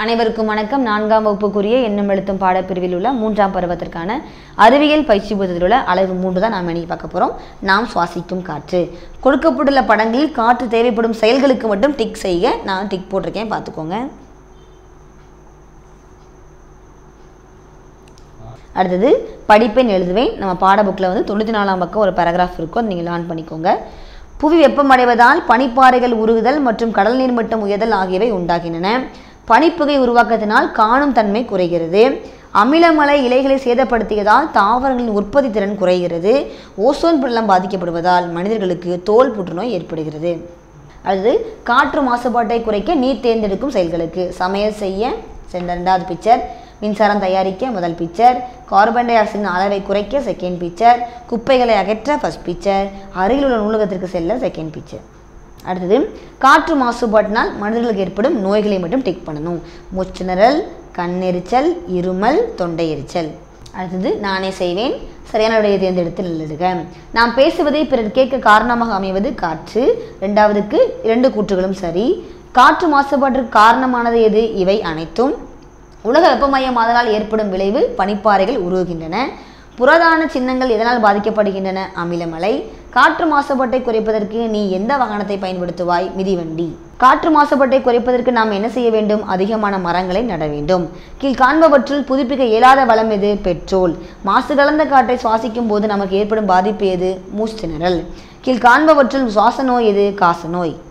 அனைவருக்கும் வணக்கம் நான்காம் வகுப்புக்குரிய எண்ணும் எழுத்தும் பாடப்பிரிவில் உள்ள மூன்றாம் பருவத்திற்கான அறிவியல் பயிற்சி புத்தகத்தில் உள்ள அளவு மூன்று தான் நாம் இன்னைக்கு பார்க்க போகிறோம் நாம் சுவாசிக்கும் காற்று கொடுக்கப்பட்டுள்ள படங்களில் காற்று தேவைப்படும் செயல்களுக்கு மட்டும் டிக் செய்க நான் டிக் போட்டிருக்கேன் பார்த்துக்கோங்க அடுத்தது படிப்பேன் எழுதுவேன் நம்ம பாடப்புக்கில் வந்து தொண்ணூற்றி நாலாம் பக்கம் ஒரு பேராகிராஃப் இருக்கும் அதை நீங்கள் லேர்ன் பண்ணிக்கோங்க புவி வெப்பமடைவதால் பனிப்பாறைகள் உருகுதல் மற்றும் கடல் நீர் மட்டம் உயர்தல் ஆகியவை உண்டாகின்றன பனிப்புகை உருவாக்கத்தினால் காணும் தன்மை குறைகிறது அமிலமலை இலைகளை சேதப்படுத்தியதால் தாவரங்களின் உற்பத்தி திறன் குறைகிறது ஓசோன் படலம் பாதிக்கப்படுவதால் மனிதர்களுக்கு தோல் புற்றுநோய் ஏற்படுகிறது அடுத்து காற்று மாசுபாட்டை குறைக்க நீர் தேர்ந்தெடுக்கும் செயல்களுக்கு சமையல் செய்ய சென்ற ரெண்டாவது பிக்சர் மின்சாரம் தயாரிக்க முதல் பிக்சர் கார்பன் டை ஆக்சைடின் அளவை குறைக்க செகண்ட் பிக்சர் குப்பைகளை அகற்ற ஃபர்ஸ்ட் பிக்சர் அருகில் உள்ள நூலகத்திற்கு செல்ல செகண்ட் பிக்சர் அடுத்தது காற்று மாசுபாட்டினால் மனிதர்களுக்கு ஏற்படும் நோய்களை மட்டும் டிக் பண்ணணும் மூச்சுணரல் கண்ணெரிச்சல் இருமல் தொண்டை எரிச்சல் அடுத்தது நானே செய்வேன் சரியான விடையை தேர்ந்தெடுத்து எழுதுக நாம் பேசுவதை பிறர் கேட்க காரணமாக அமைவது காற்று ரெண்டாவதுக்கு இரண்டு கூற்றுகளும் சரி காற்று மாசுபாட்டிற்கு காரணமானது எது இவை அனைத்தும் உலக வெப்பமயமாதலால் ஏற்படும் விளைவு பனிப்பாறைகள் உருகுகின்றன புரதான சின்னங்கள் எதனால் பாதிக்கப்படுகின்றன அமிலமலை காற்று மாசுபாட்டை குறைப்பதற்கு நீ எந்த வாகனத்தை பயன்படுத்துவாய் மிதிவண்டி காற்று மாசுபாட்டை குறைப்பதற்கு நாம் என்ன செய்ய வேண்டும் அதிகமான மரங்களை நட வேண்டும் கீழ் காண்பவற்றுள் புதுப்பிக்க இயலாத வளம் எது பெட்ரோல் மாசு கலந்த காற்றை சுவாசிக்கும் போது நமக்கு ஏற்படும் பாதிப்பு எது மூச்சு திணறல் கீழ் காண்பவற்றுள் சுவாச நோய் எது காச நோய்